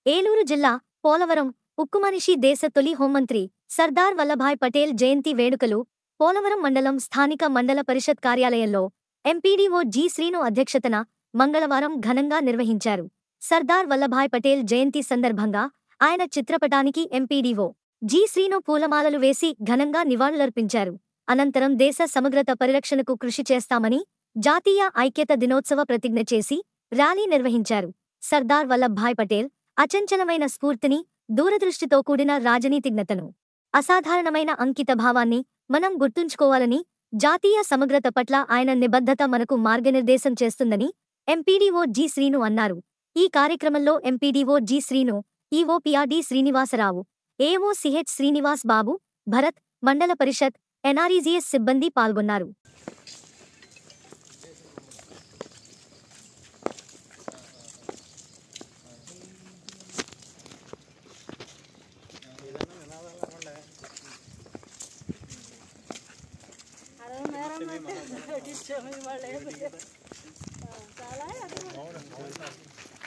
ఏలూరు జిల్లా పోలవరం ఉక్కుమనిషి దేశ తొలి హోంమంత్రి సర్దార్ వల్లభాయ్ పటేల్ జయంతి వేడుకలు పోలవరం మండలం స్థానిక మండల పరిషత్ కార్యాలయంలో ఎంపీడీఓ జి శ్రీను అధ్యక్షతన మంగళవారం ఘనంగా నిర్వహించారు సర్దార్ వల్లభాయ్ పటేల్ జయంతి సందర్భంగా ఆయన చిత్రపటానికి ఎంపీడీఓ జి శ్రీను పూలమాలలు వేసి ఘనంగా నివాళులర్పించారు అనంతరం దేశ సమగ్రత పరిరక్షణకు కృషి చేస్తామని జాతీయ ఐక్యత దినోత్సవ ప్రతిజ్ఞ చేసి ర్యాలీ నిర్వహించారు సర్దార్ వల్లభాయ్ పటేల్ అచంచలమైన స్ఫూర్తిని దూరదృష్టితో కూడిన రాజనీతిజ్ఞతను అసాధారణమైన అంకితభావాన్ని మనం గుర్తుంచుకోవాలని జాతీయ సమగ్రత పట్ల ఆయన నిబద్ధత మనకు మార్గనిర్దేశం చేస్తుందని ఎంపీడీఓ జి శ్రీను అన్నారు ఈ కార్యక్రమంలో MPDO G Srinu EO PRD Srinivasarao AO CH Srinivas Babu Bharat Mandal Parishad NREGS సిబ్బంది పాల్గొన్నారు అరవై నేరం పెట్టించాము ఇవాళ ఏమి లేదు. చాలా అది